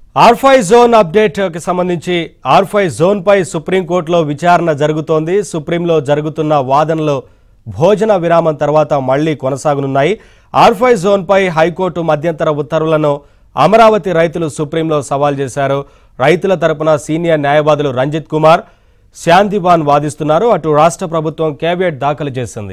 R5 zone అప్డేట్కి సంబంధించి R5 జోన్పై సుప్రీంకోర్టులో విచారణ జరుగుతోంది సుప్రీంలో జరుగుతున్న వాదనలు భోజన విరామం తర్వాత మళ్లీ కొనసాగనున్నాయి ఆర్ఫై జోన్పై హైకోర్టు మధ్యంతర ఉత్తర్వులను అమరావతి రైతులు సుప్రీంలో సవాల్ చేశారు రైతుల తరపున సీనియర్ న్యాయవాదులు రంజిత్ కుమార్ శాంతిబాన్ వాదిస్తున్నారు అటు రాష్ట్ర ప్రభుత్వం కేవియట్ దాఖలు చేసింది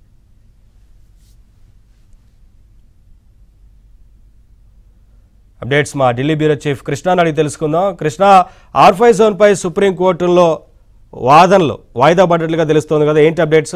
అప్డేట్స్ మా ఢిల్లీ బ్యూరో చీఫ్ కృష్ణ అడిగి తెలుసుకుందాం కృష్ణ ఆర్ఫై జోన్పై సుప్రీంకోర్టులో వాదనలు వాయిదా పడ్డట్లుగా తెలుస్తోంది కదా ఏంటి అప్డేట్స్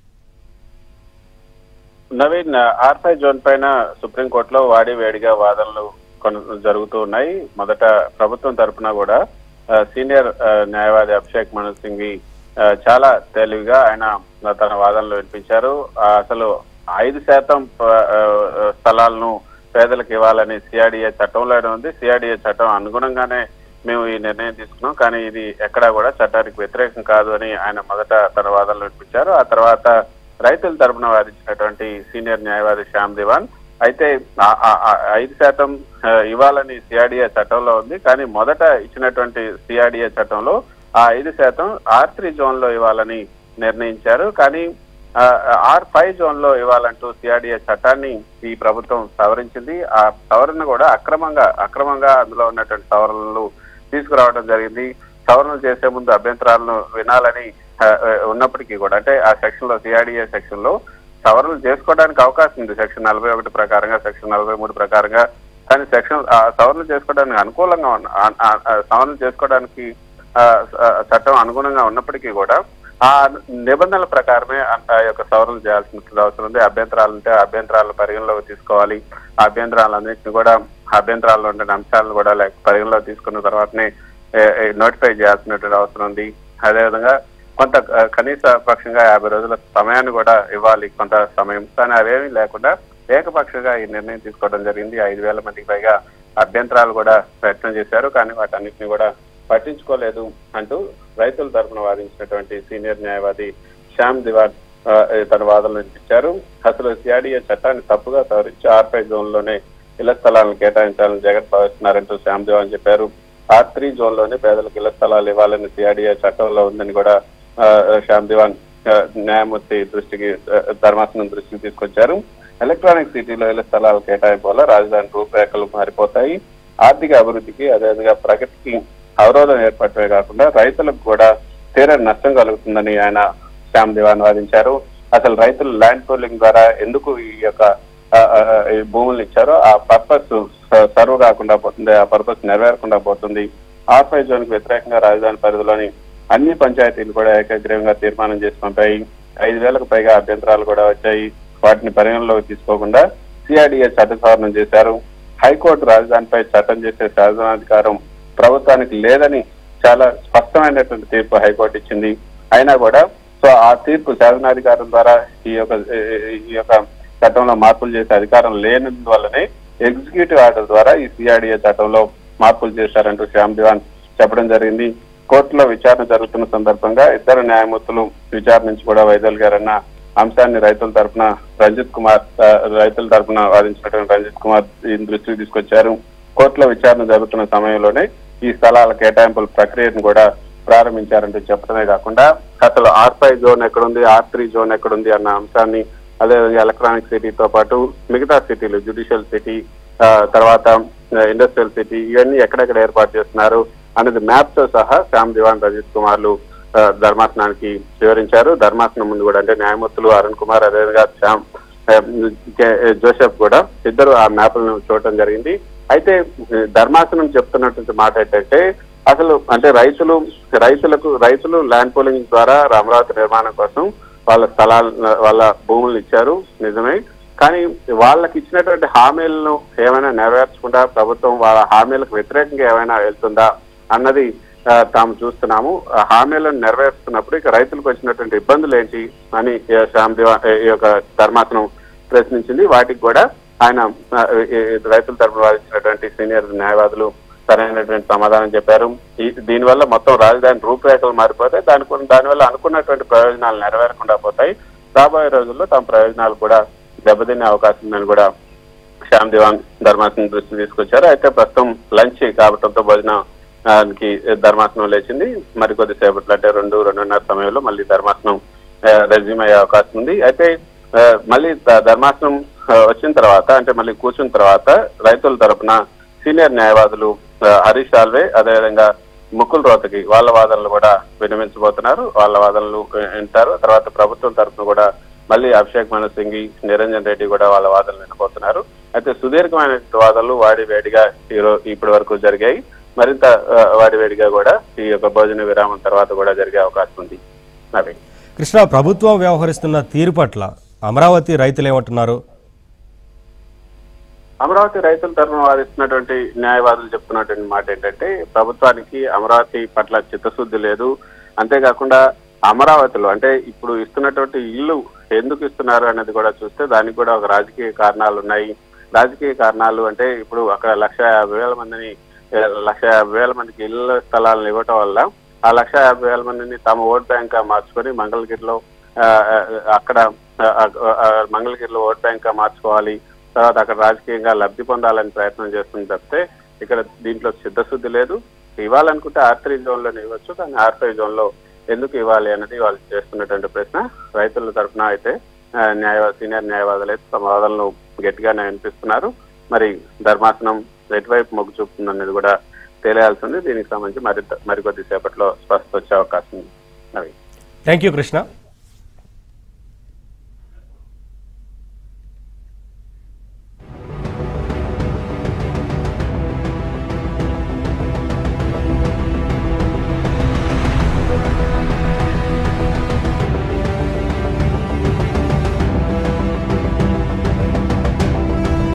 నవీన్ ఆర్ఫై జోన్ పైన సుప్రీంకోర్టులో వాడి వేడిగా వాదనలు కొన జరుగుతూ ఉన్నాయి మొదట ప్రభుత్వం తరపున కూడా ఆ, సీనియర్ ఆ, న్యాయవాది అభిషేక్ మను సింఘ్వి ఆ, చాలా తెలివిగా ఆయన తన వాదనలు వినిపించారు ఆ, అసలు ఐదు శాతం ఆ, ఆ, స్థలాలను పేదలకు ఇవ్వాలని సిఆర్డిఏ చట్టంలోనే ఉంది సిఆర్డిఏ చట్టం అనుగుణంగానే మేము ఈ నిర్ణయం తీసుకున్నాం కానీ ఇది ఎక్కడా కూడా చట్టానికి వ్యతిరేకం కాదు అని ఆయన మొదట తన వాదనలు వినిపించారు ఆ తర్వాత రైతుల తరపున వాదించినటువంటి సీనియర్ న్యాయవాది శ్యామ్ దివాన్ అయితే ఆ- ఆ- ఆ ఐదు శాతం ఆ, ఇవ్వాలని సిఆర్డిఏ చట్టంలో ఉంది కానీ మొదట ఇచ్చినటువంటి సిఆర్డిఏ చట్టంలో ఆ ఐదు శాతం ఆర్ త్రీ జోన్ లో ఇవ్వాలని నిర్ణయించారు కానీ ఆ, ఆర్ ఫైవ్ జోన్ లో ఇవ్వాలంటూ సిఆర్డిఏ చట్టాన్ని ఈ ప్రభుత్వం సవరించింది ఆ సవరణ కూడా అక్రమంగా అక్రమంగా అందులో ఉన్నటువంటి సవరణలు తీసుకురావడం జరిగింది సవరణలు చేసే ముందు అభ్యంతరాలను వినాలని ఆ, ఆ, ఉన్నప్పటికీ కూడా అంటే ఆ సెక్షన్ లో సిఆర్డిఏ సెక్షన్ లో సవరణలు చేసుకోవడానికి అవకాశం ఉంది సెక్షన్ నలభై ఒకటి ప్రకారంగా సెక్షన్ నలభై మూడు ప్రకారంగా కానీ సెక్షన్ ఆ సవరణలు చేసుకోవడానికి అనుకూలంగా ఉన్న ఆ- ఆ- ఆ సవరణలు చేసుకోవడానికి ఆ, ఆ, చట్టం అనుగుణంగా ఉన్నప్పటికీ కూడా ఆ నిబంధనల ప్రకారమే ఆ- ఆ యొక్క సవరణలు చేయాల్సిన అవసరం ఉంది అభ్యంతరాలు ఉంటే ఆ అభ్యంతరాలను పరిగణలోకి తీసుకోవాలి ఆ అభ్యంతరాలన్నింటినీ కూడా ఆ అభ్యంతరాల్లో ఉండే అంశాలను కూడా లేక పరిగణలోకి తీసుకున్న తర్వాతనే నోటిఫై చేయాల్సినటువంటి అవసరం ఉంది అదేవిధంగా కొంత ఆ, కనీస పక్షంగా యాభై రోజుల సమయాన్ని కూడా ఇవ్వాలి కొంత సమయం కానీ అవేమీ లేకుండా ఏకపక్షంగా ఈ నిర్ణయం తీసుకోవడం జరిగింది ఐదు వేల మందికి పైగా అభ్యంతరాలు కూడా వ్యక్తం చేశారు కానీ వాటన్నిటిని కూడా పట్టించుకోలేదు అంటూ రైతుల తరఫున వాదించినటువంటి సీనియర్ న్యాయవాది శ్యామ్ దివార్ ఆ, తన వాదనలు వినిపించారు అసలు సిఆర్డీఏ చట్టాన్ని తప్పుగా సవరించి ఆర్పై జోన్ లోనే ఇళ్ల స్థలాలను కేటాయించాలని జగన్ భావిస్తున్నారంటూ శ్యామ్ దివాన్ చెప్పారు ఆర్ త్రీ జోన్ లోనే పేదలకు ఇళ్ల స్థలాలు ఇవ్వాలని సిఆర్డీఏ చట్టంలో ఉందని కూడా ఆ, శ్యామ్ దివాన్ ఆ, న్యాయమూర్తి దృష్టికి ఆ, ధర్మాసనం దృష్టికి తీసుకొచ్చారు ఎలక్ట్రానిక్ సిటీలో ఇళ్ల స్థలాల కేటాయింపు వల్ల రాజధాని రూపురేఖలు మారిపోతాయి ఆర్థిక అభివృద్ధికి అదేవిధంగా ప్రగతికి అవరోధం ఏర్పడటమే కాకుండా రైతులకు కూడా తీరని నష్టం కలుగుతుందని ఆయన శ్యామ్ దివాన్ వాదించారు అసలు రైతులు ల్యాండ్ పూలింగ్ ద్వారా ఎందుకు ఈ యొక్క ఆ, ఆ, ఈ భూములు ఇచ్చారో ఆ పర్పస్ సర్వ్ కాకుండా పోతుంది ఆ పర్పస్ నెరవేరకుండా పోతుంది ఆర్ఫై జోన్ కు వ్యతిరేకంగా రాజధాని పరిధిలోని అన్ని పంచాయతీలు కూడా ఏకగ్రీవంగా తీర్మానం చేసి పంపాయి ఐదు వేలకు పైగా అభ్యంతరాలు కూడా వచ్చాయి వాటిని పరిగణలోకి తీసుకోకుండా సిఆర్డీఏ చట్ట సవరణ చేశారు హైకోర్టు రాజధానిపై చట్టం చేసే శాసనాధికారం ప్రభుత్వానికి లేదని చాలా స్పష్టమైనటువంటి తీర్పు హైకోర్టు ఇచ్చింది అయినా కూడా సో ఆ తీర్పు శాసనాధికారం ద్వారా ఈ యొక్క ఈ యొక్క చట్టంలో మార్పులు చేసే అధికారం లేనందువల్లనే ఎగ్జిక్యూటివ్ ఆర్డర్ ద్వారా ఈ సిఆర్డీఏ చట్టంలో మార్పులు చేశారంటూ శ్యామ్ దివాన్ చెప్పడం జరిగింది కోర్టులో విచారణ జరుగుతున్న సందర్భంగా ఇద్దరు న్యాయమూర్తులు విచారణ నుంచి కూడా వైదొలిగారన్న అంశాన్ని రైతుల తరపున రంజిత్ కుమార్ ఆ, రైతుల తరపున వాదించినటువంటి రంజిత్ కుమార్ ఈ దృష్టికి తీసుకొచ్చారు కోర్టులో విచారణ జరుగుతున్న సమయంలోనే ఈ స్థలాల కేటాయింపుల ప్రక్రియను కూడా ప్రారంభించారంటూ చెప్పడమే కాకుండా అసలు ఆర్ ఫైవ్ జోన్ ఎక్కడుంది ఆర్ త్రీ జోన్ ఎక్కడుంది అన్న అంశాన్ని అదేవిధంగా ఎలక్ట్రానిక్ సిటీతో పాటు మిగతా సిటీలు జ్యుడిషియల్ సిటీ ఆ, తర్వాత ఇండస్ట్రియల్ సిటీ ఇవన్నీ ఎక్కడెక్కడ ఏర్పాటు చేస్తున్నారు అనేది మ్యాప్ తో సహా శ్యామ్ దివాన్ రజిత్ కుమార్లు ఆ, ధర్మాసనానికి వివరించారు ధర్మాసనం ముందు కూడా అంటే న్యాయమూర్తులు అరుణ్ కుమార్ అదేవిధంగా శ్యామ్ ఆ, కే- జోసెఫ్ కూడా ఇద్దరు ఆ మ్యాప్లను చూడటం జరిగింది అయితే ధర్మాసనం చెప్తున్నటువంటి మాట ఏంటంటే అసలు అంటే రైతులు రైతులకు రైతులు ల్యాండ్ పూలింగ్ ద్వారా అమరావతి నిర్మాణం కోసం వాళ్ళ స్థలాలు వాళ్ళ భూములు ఇచ్చారు నిజమే కానీ వాళ్ళకి ఇచ్చినటువంటి హామీలను ఏమైనా నెరవేర్చకుండా ప్రభుత్వం వాళ్ళ హామీలకు వ్యతిరేకంగా ఏమైనా వెళ్తుందా అన్నది ఆ, తాము చూస్తున్నాము ఆ హామీలను నెరవేరుస్తున్నప్పుడు ఇక రైతులకు వచ్చినటువంటి ఇబ్బందులు ఏంటి అని ఈ శ్యామ్ దివా ఈ యొక్క ధర్మాసనం ప్రశ్నించింది వాటికి కూడా ఆయన ఆ, ఈ- ఈ రైతుల తరపున వాదించినటువంటి సీనియర్ న్యాయవాదులు సరైనటువంటి సమాధానం చెప్పారు ఈ దీనివల్ల మొత్తం రాజధాని రూపురేఖలు మారిపోతాయి దాని దానివల్ల అనుకున్నటువంటి ప్రయోజనాలు నెరవేరకుండా పోతాయి రాబోయే రోజుల్లో తమ ప్రయోజనాలు కూడా దెబ్బతినే అవకాశం ఉందని కూడా శ్యామ్ దివాన్ ధర్మాసనం దృష్టి తీసుకొచ్చారు అయితే ప్రస్తుతం లంచ్ కావడంతో భోజనానికి ధర్మాసనం లేచింది మరికొద్ది సేపట్లో అంటే రెండు రెండున్నర సమయంలో మళ్ళీ ధర్మాసనం రెజ్యూమ్ అయ్యే అవకాశం ఉంది అయితే ఆ, మళ్ళీ ధ- ధర్మాసనం ఆ, వచ్చిన తర్వాత అంటే మళ్ళీ కూర్చున్న తర్వాత రైతుల తరపున సీనియర్ న్యాయవాదులు ఆ, హరీష్ సాల్వే అదేవిధంగా ముకుల్ రోతకి వాళ్ళ వాదనలు కూడా వినమించబోతున్నారు వాళ్ళ వాదనలు వి- వింటారు తర్వాత ప్రభుత్వం తరపున కూడా మళ్ళీ అభిషేక్ మను సింగి నిరంజన్ రెడ్డి కూడా వాళ్ళ వాదనలు వినబోతున్నారు అయితే సుదీర్ఘమైన వాదనలు వాడి వేడిగా ఈరోజు ఇప్పటి వరకు జరిగాయి మరింత ఆ, వాడి వేడిగా కూడా ఈ యొక్క భోజన విరామం తర్వాత కూడా జరిగే అవకాశం ఉంది మరి కృష్ణ ప్రభుత్వం వ్యవహరిస్తున్న తీరు పట్ల అమరావతి రైతులు ఏమంటున్నారు అమరావతి రైతుల తరఫున వాదిస్తున్నటువంటి న్యాయవాదులు చెప్తున్నటువంటి మాట ఏంటంటే ప్రభుత్వానికి అమరావతి పట్ల చిత్తశుద్ధి లేదు అంతేకాకుండా అమరావతిలో అంటే ఇప్పుడు ఇస్తున్నటువంటి ఇల్లు ఎందుకు ఇస్తున్నారు అనేది కూడా చూస్తే దానికి కూడా ఒక రాజకీయ కారణాలు ఉన్నాయి రాజకీయ కారణాలు అంటే ఇప్పుడు అక్కడ లక్ష యాభై వేల మందిని ఏ, లక్ష యాభై వేల మందికి ఇళ్ళ స్థలాలను ఇవ్వటం వల్ల ఆ లక్ష యాభై వేల మందిని తమ ఓట్ బ్యాంక్ గా మార్చుకొని మంగళగిరిలో ఆ, ఆ, అక్కడ ఆ, ఆ, ఆ, మంగళగిరిలో ఓట్ బ్యాంక్ గా మార్చుకోవాలి తర్వాత అక్కడ రాజకీయంగా లబ్ధి పొందాలని ప్రయత్నం చేస్తుంది తప్పితే ఇక్కడ దీంట్లో సిద్ధశుద్ధి లేదు ఇవ్వాలనుకుంటే ఆర్ త్రీ జోన్ లోనే ఇవ్వచ్చు కానీ ఆర్ ఫైవ్ జోన్ లో ఎందుకు ఇవ్వాలి అనేది వాళ్ళు చేస్తున్నటువంటి ప్రశ్న రైతుల తరఫున అయితే ఆ, న్యాయ సీనియర్ న్యాయవాదులు అయితే తమ వాదనలు గట్టిగానే వినిపిస్తున్నారు మరి ధర్మాసనం ఎటువైపు మొగ్గు చూపుతుందనేది కూడా తెలియాల్సి ఉంది దీనికి సంబంధించి మరి మరికొద్ది సేపట్లో స్పష్టత వచ్చే అవకాశం ఉంది అవి థ్యాంక్ యూ కృష్ణ